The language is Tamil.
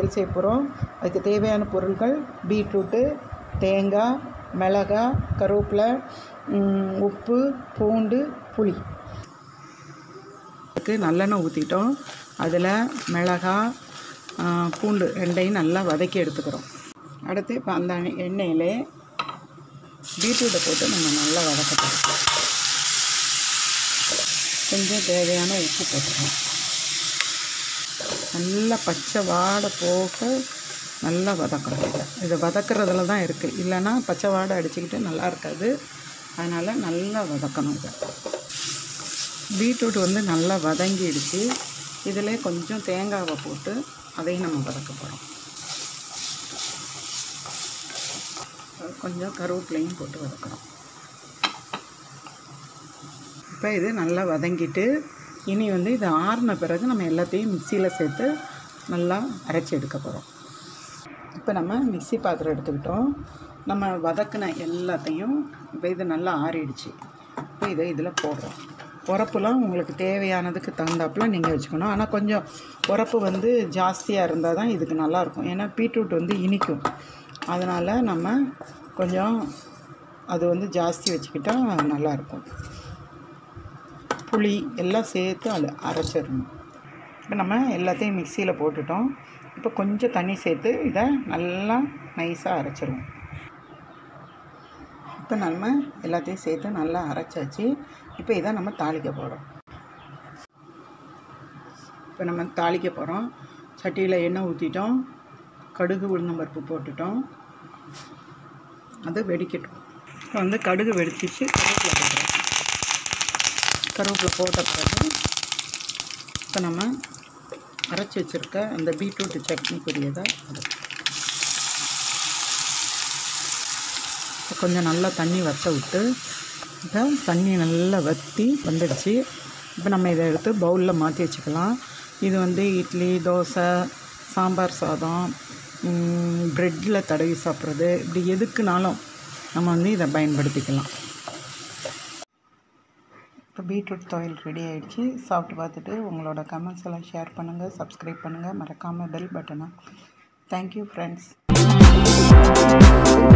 துவையல் செய்ய போகிறோம் அதுக்கு தேவையான பொருட்கள் பீட்ரூட்டு தேங்காய் மிளகாய் கருவேப்பிலை ம், உப்பு பூண்டு புளி அதுக்கு நல்லெண்ணெய் ஊற்றிட்டோம் அதில் மிளகாய் ஆ, பூண்டு ரெண்டையும் நல்லா வதக்கி எடுத்துக்கிறோம் அடுத்து இப்போ அந்த எண்ணெயிலே பீட்ரூட்டை போட்டு நம்ம நல்லா வதக்கணும் கொஞ்சம் தேவையான உப்பு போட்டுக்கணும் நல்லா பச்சை வாடை போக நல்லா வதக்கணும் இதை இதை வதக்கிறதுல தான் இருக்குது இல்லைன்னா பச்சை வாடை அடிச்சுக்கிட்டு நல்லா இருக்காது அதனால் நல்லா வதக்கணும் இதை பீட்ரூட் வந்து நல்லா வதங்கிடுச்சு இதில் கொஞ்சம் தேங்காவை போட்டு அதையும் நம்ம வதக்க போகிறோம் கொஞ்சம் கருவேப்பிலையும் போட்டு வதக்குறோம் இப்போ இது நல்லா வதங்கிட்டு இனி வந்து இது ஆறின பிறகு நம்ம எல்லாத்தையும் மிக்சியில் சேர்த்து நல்லா அரைச்சி எடுக்க போகிறோம் இப்போ நம்ம மிக்ஸி பாத்திரம் எடுத்துக்கிட்டோம் நம்ம வதக்கின எல்லாத்தையும் இப்போ இது நல்லா ஆறிடுச்சு இப்போ இதை இதில் போடுறோம் உரப்புலாம் உங்களுக்கு தேவையானதுக்கு தகுந்தாப்புல நீங்கள் வச்சுக்கணும் ஆனால் கொஞ்சம் உரப்பு வந்து ஜாஸ்தியாக இருந்தால் தான் இதுக்கு நல்லாயிருக்கும் ஏன்னா பீட்ரூட் வந்து இனிக்கும் அதனால் நம்ம கொஞ்சம் அது வந்து ஜாஸ்தி வச்சுக்கிட்டால் நல்லாயிருக்கும் புளி எல்லாம் சேர்த்து அது அரைச்சிடணும் இப்போ நம்ம எல்லாத்தையும் மிக்சியில் போட்டுட்டோம் இப்போ கொஞ்சம் தண்ணி சேர்த்து இதை நல்லா நைஸாக அரைச்சிருவோம் இப்போ நம்ம எல்லாத்தையும் சேர்த்து நல்லா அரைச்சாச்சு இப்போ இதை நம்ம தாளிக்க போகிறோம் இப்போ நம்ம தாளிக்க போகிறோம் சட்டியில் எண்ணெய் ஊற்றிட்டோம் கடுகு உளுந்தம்பருப்பு போட்டுட்டோம் அது வெடிக்கட்டும் இப்போ வந்து கடுகு வெடிச்சிச்சு கருவேப்பிலை போட்டுறோம் கருவேப்பிலை போட்ட பிறகு இப்போ நம்ம அரைச்சி வச்சுருக்க அந்த பீட்ரூட் சட்னிக்குரியதை அது இப்போ கொஞ்சம் நல்லா தண்ணி வற்ற விட்டு இப்போ தண்ணி நல்லா வற்றி வந்துடுச்சு இப்போ நம்ம இதை எடுத்து பவுலில் மாற்றி வச்சுக்கலாம் இது வந்து இட்லி தோசை சாம்பார் சாதம் ப்ரெட்டில் தடவி சாப்பிட்றது இப்படி எதுக்குனாலும் நம்ம வந்து இதை பயன்படுத்திக்கலாம் இப்போ பீட்ரூட் துவையல் ரெடி ஆயிடுச்சு சாப்பிட்டு பார்த்துட்டு உங்களோட கமெண்ட்ஸ் எல்லாம் ஷேர் பண்ணுங்கள் சப்ஸ்கிரைப் பண்ணுங்கள் மறக்காமல் பெல் பட்டனை தேங்க்யூ ஃப்ரெண்ட்ஸ்